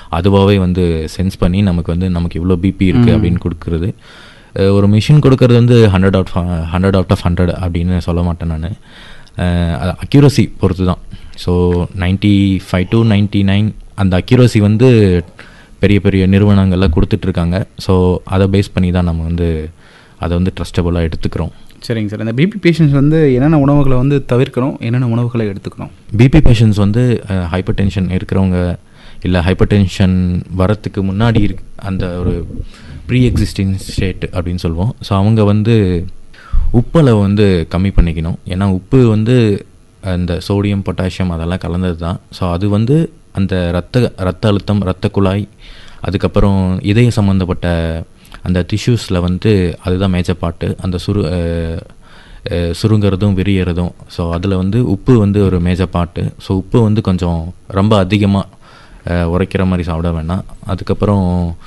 அதுவாகவே வந்து சென்ஸ் பண்ணி நமக்கு வந்து நமக்கு இவ்வளோ பிபி இருக்குது அப்படின்னு கொடுக்குறது அஹ் ஒரு மிஷின் கொடுக்கறது வந்து hundred out hundred out of hundred அப்படின்னு சொல்ல மாட்டேன் நான் அது அக்யூரசி பொறுத்து தான் so ninety five to ninety nine அந்த அக்யூரசி வந்து பெரிய பெரிய நிறுவனங்கள்லாம் கொடுத்துட்ருக்காங்க ஸோ அதை பேஸ் பண்ணி தான் நம்ம வந்து அதை வந்து ட்ரஸ்டபுளாக எடுத்துக்கிறோம் சரிங்க சார் இந்த பிபி பேஷண்ட்ஸ் வந்து என்னென்ன உணவுகளை வந்து தவிர்க்கணும் என்னென்ன உணவுகளை எடுத்துக்கணும் பிபி பேஷண்ட்ஸ் வந்து ஹைப்பர் டென்ஷன் இருக்கிறவங்க இல்லை ஹைப்பர் டென்ஷன் வரத்துக்கு முன்னாடி இருக் அந்த ஒரு ப்ரீ எக்ஸிஸ்டிங் ஸ்டேட் அப்படின்னு சொல்லுவோம் ஸோ அவங்க வந்து உப்பளவு வந்து கம்மி பண்ணிக்கணும் ஏன்னா உப்பு வந்து அந்த சோடியம் பொட்டாசியம் அதெல்லாம் கலந்தது தான் ஸோ அது வந்து அந்த ரத்த ரத்த அழுத்தம் ரத்த குழாய் அதுக்கப்புறம் இதய சம்மந்தப்பட்ட அந்த டிஷ்யூஸில் வந்து அதுதான் மேஜர் பாட்டு அந்த சுரு அஹ், அஹ், சுருங்குறதும் விரியறதும் ஸோ அதில் வந்து உப்பு வந்து ஒரு மேஜர் பாட்டு ஸோ உப்பு வந்து கொஞ்சம் ரொம்ப அதிகமாக உரைக்கிற மாதிரி சாப்பிட வேணாம் அதுக்கப்புறம்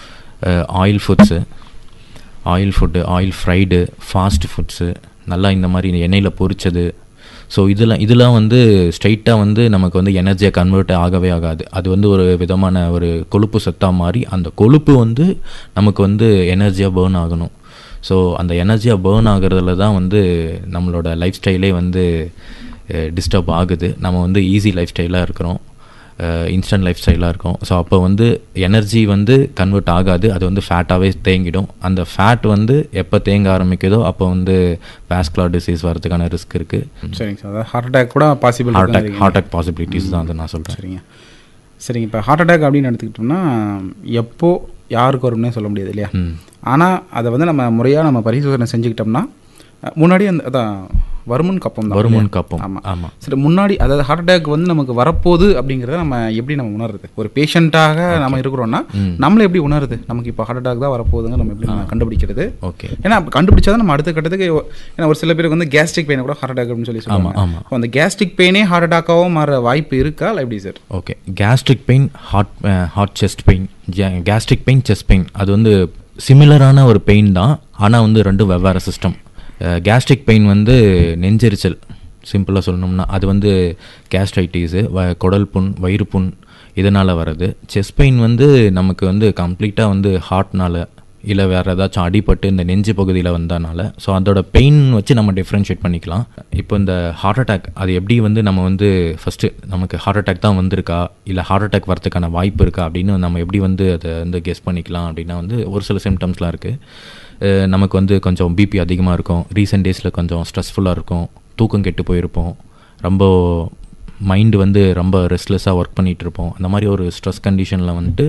oil foods oil food oil fried fast foods நல்லா இந்த மாதிரி எண்ணெயில் பொரிச்சது ஸோ இதெல்லாம் இதெல்லாம் வந்து ஸ்ட்ரைட்டாக வந்து நமக்கு வந்து எனர்ஜியாக கன்வெர்ட் ஆகவே ஆகாது அது வந்து ஒரு விதமான ஒரு கொழுப்பு சத்தாக மாறி அந்த கொழுப்பு வந்து நமக்கு வந்து எனர்ஜியாக பேர்ன் ஆகணும் ஸோ அந்த எனர்ஜியாக பேர்ன் ஆகுறதுல தான் வந்து நம்மளோட லைஃப் ஸ்டைலே வந்து டிஸ்டர்ப் ஆகுது நம்ம வந்து ஈஸி லைஃப் ஸ்டைலாக இருக்கிறோம் இன்ஸ்டன்ட் லைஃப் ஸ்டைலாக இருக்கும் ஸோ அப்போ வந்து எனர்ஜி வந்து கன்வெர்ட் ஆகாது அது வந்து ஃபேட்டாகவே தேங்கிடும் அந்த ஃபேட் வந்து எப்போ தேங்க ஆரம்பிக்குதோ அப்போ வந்து வாஸ்குலர் டிசீஸ் வரதுக்கான ரிஸ்க் இருக்குது சரிங்க சார் அதாவது ஹார்ட் அட்டாக் கூட possible heart attack heart attack possibilities தான் அதை நான் சொல்கிறேன் சரிங்க சரிங்க இப்போ ஹார்ட் அட்டாக் அப்படின்னு எடுத்துக்கிட்டோம்னா எப்போ யாருக்கு வரும்னே சொல்ல முடியாது இல்லையா ம் ஆனால் அதை வந்து நம்ம முறையாக நம்ம பரிசோதனை செஞ்சுக்கிட்டோம்னா அஹ், முன்னாடி அந்த அதான் வருமுன் கப்பம் தான் வருமுன் கப்பம் ஆமாம் ஆமாம் சரி முன்னாடி அதாவது ஹார்ட் அட்டாக் வந்து நமக்கு வரப்போகுது அப்படிங்கிறத நம்ம எப்படி நம்ம உணருது ஒரு பேஷண்ட்டாக நம்ம இருக்கிறோம்னா நம்மள எப்படி உணருது நமக்கு இப்போ ஹார்ட் அட்டாக் தான் வரப்போகுதுங்க நம்ம எப்படி நம்ம கண்டுபிடிக்கிறது ஓகே ஏன்னா அப்ப கண்டுபிடிச்சா தான் நம்ம அடுத்த கட்டத்துக்கு ஏன்னா ஒரு சில பேருக்கு வந்து கேஸ்ட்ரிக் பெயின் கூட ஹார்ட் அட்டாக் அப்படின்னு சொல்லி சொல்லுவாங்க ஆமா. அப்போ அந்த கேஸ்ட்ரிக் பெயினே ஹார்ட் அட்டாக்காகவும் மாற வாய்ப்பு இருக்கா இல்லை எப்படி sir okay gastric pain heart heart chest pain gastric pain chest pain அது வந்து சிமிலரான ஒரு பெயின் தான் ஆனால் வந்து ரெண்டும் வெவ்வேறு சிஸ்டம் கேஸ்ட்ரிக் பெயின் வந்து நெஞ்செரிச்சல் சிம்பிளாக சொல்லணும்னா அது வந்து கேஸ்ட்ரைட்டிஸு வ குடல் புண் வயிறு புண் இதனால் வர்றது செஸ்ட் பெயின் வந்து நமக்கு வந்து கம்ப்ளீட்டாக வந்து ஹார்ட்னால இல்லை வேறு ஏதாச்சும் அடிபட்டு இந்த நெஞ்சு பகுதியில் வந்தனால ஸோ அதோட பெயின் வச்சு நம்ம டிஃப்ரென்ஷியேட் பண்ணிக்கலாம் இப்போ இந்த ஹார்ட் அட்டாக் அது எப்படி வந்து நம்ம வந்து ஃபஸ்ட்டு நமக்கு ஹார்ட் அட்டாக் தான் வந்திருக்கா இல்லை ஹார்ட் அட்டாக் வரதுக்கான வாய்ப்பு இருக்கா அப்படின்னு நம்ம எப்படி வந்து அதை வந்து கெஸ் பண்ணிக்கலாம் அப்படின்னா வந்து ஒரு சில சிம்டம்ஸ்லாம் இருக்குது நமக்கு வந்து கொஞ்சம் பிபி அதிகமாக இருக்கும் ரீசெண்ட் டேஸில் கொஞ்சம் ஸ்ட்ரெஸ்ஃபுல்லாக இருக்கும் தூக்கம் கெட்டு போயிருப்போம் ரொம்ப மைண்டு வந்து ரொம்ப ரெஸ்ட்லெஸ்ஸாக ஒர்க் பண்ணிகிட்டு இருப்போம் அந்த மாதிரி ஒரு ஸ்ட்ரெஸ் கண்டிஷனில் வந்துட்டு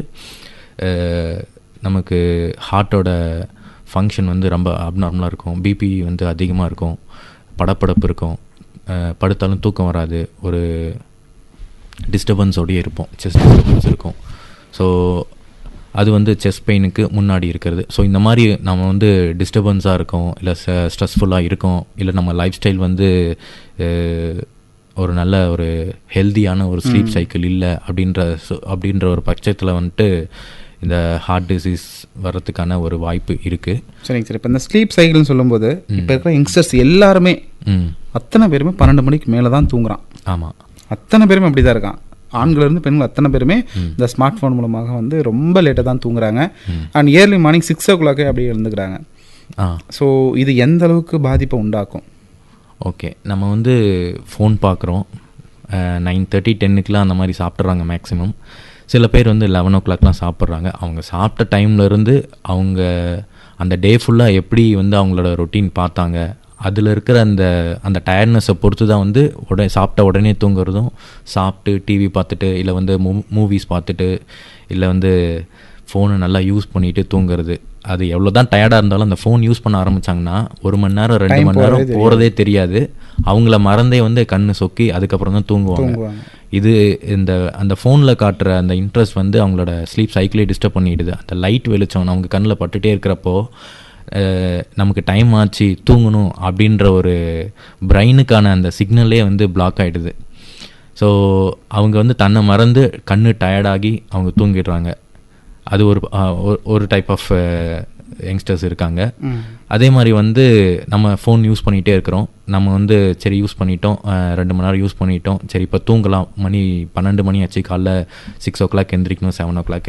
அஹ், நமக்கு ஹார்ட்டோட ஃபங்க்ஷன் வந்து ரொம்ப அப்நார்மலாக இருக்கும் பிபி வந்து அதிகமாக இருக்கும் படப்படப்பு இருக்கும் அஹ், படுத்தாலும் தூக்கம் வராது ஒரு டிஸ்டர்பன்ஸோடயே இருப்போம் செஸ் டிஸ்டர்பன்ஸ் இருக்கும் ஸோ அது வந்து செஸ் பெயினுக்கு முன்னாடி இருக்கிறது ஸோ இந்த மாதிரி நம்ம வந்து டிஸ்டர்பன்ஸாக இருக்கோம் இல்லை ஸ்ட்ரெஸ்ஃபுல்லாக இருக்கோம் இல்லை நம்ம லைஃப் ஸ்டைல் வந்து அஹ், ஒரு நல்ல ஒரு ஹெல்தியான ஒரு ஸ்லீப் சைக்கிள் இல்லை அப்படின்ற so- அப்படின்ற ஒரு பட்சத்தில் வந்துட்டு இந்த ஹார்ட் டிசீஸ் வர்றதுக்கான ஒரு வாய்ப்பு இருக்குது சரிங்க சார் இப்போ இந்த ஸ்லீப் சைக்கிள்னு சொல்லும்போது இப்போ இருக்கிற யங்ஸ்டர்ஸ் எல்லாருமே ம் அத்தனை பேருமே பன்னெண்டு மணிக்கு மேலே தான் தூங்குறான் ஆமாம் அத்தனை பேருமே அப்படி தான் இருக்கான் ஆண்கள் இருந்து பெண்கள் அத்தனை பேருமே இந்த ஸ்மார்ட் ஃபோன் மூலமாக வந்து ரொம்ப லேட்டாக தான் தூங்குறாங்க அண்ட் இயர்லி மார்னிங் சிக்ஸ் ஓ கிளாக்கே அப்படியே எழுந்துக்கிறாங்க ஆ ஸோ இது எந்த அளவுக்கு பாதிப்பை உண்டாக்கும் ஓகே நம்ம வந்து ஃபோன் பார்க்குறோம் நைன் தேர்ட்டி டென்னுக்குலாம் அந்த மாதிரி சாப்பிட்றாங்க மேக்ஸிமம் சில பேர் வந்து லெவன் ஓ கிளாக்லாம் சாப்பிட்றாங்க அவங்க சாப்பிட்ட டைம்ல இருந்து அவங்க அந்த டே ஃபுல்லாக எப்படி வந்து அவங்களோட ரொட்டீன் பார்த்தாங்க அதில் இருக்கிற அந்த அந்த டயர்ட்னஸை பொறுத்து தான் வந்து உடனே சாப்பிட்ட உடனே தூங்குறதும் சாப்பிட்டு டிவி பார்த்துட்டு இல்லை வந்து மூ மூவிஸ் பார்த்துட்டு இல்லை வந்து ஃபோனை நல்லா யூஸ் பண்ணிட்டு தூங்குறது அது எவ்வளோ தான் டயர்டாக இருந்தாலும் அந்த ஃபோன் யூஸ் பண்ண ஆரம்பிச்சாங்கன்னா ஒரு மணி நேரம் ரெண்டு Time மணி நேரம் போறதே போகிறதே தெரியாது அவங்கள மறந்தே வந்து கண்ணு சொக்கி அதுக்கப்புறம் தான் தூங்குவாங்க தூங்குவாங்க. இது இந்த அந்த ஃபோனில் காட்டுற அந்த இன்ட்ரெஸ்ட் வந்து அவங்களோட ஸ்லீப் சைக்கிளே டிஸ்டர்ப் பண்ணிடுது அந்த லைட் வெளிச்சம் அவங்க கண்ணில் பட்டுட்டே இருக்கிறப்போ அஹ், நமக்கு டைம் ஆச்சு தூங்கணும் அப்படின்ற ஒரு பிரெயினுக்கான அந்த சிக்னலே வந்து பிளாக் ஆகிடுது ஸோ அவங்க வந்து தன்னை மறந்து கண்ணு டயர்டாகி அவங்க தூங்கிடுறாங்க அது ஒரு அஹ், ஒரு- ஒரு டைப் ஆஃப் யங்ஸ்டர்ஸ் இருக்காங்க அதே மாதிரி வந்து நம்ம ஃபோன் யூஸ் பண்ணிகிட்டே இருக்கிறோம் நம்ம வந்து சரி யூஸ் பண்ணிட்டோம் அஹ், ரெண்டு மணி நேரம் யூஸ் பண்ணிட்டோம் சரி இப்போ தூங்கலாம் மணி பன்னெண்டு மணி ஆச்சு காலைல சிக்ஸ் ஓ கிளாக் எந்திரிக்கணும் செவன் ஓ கிளாக்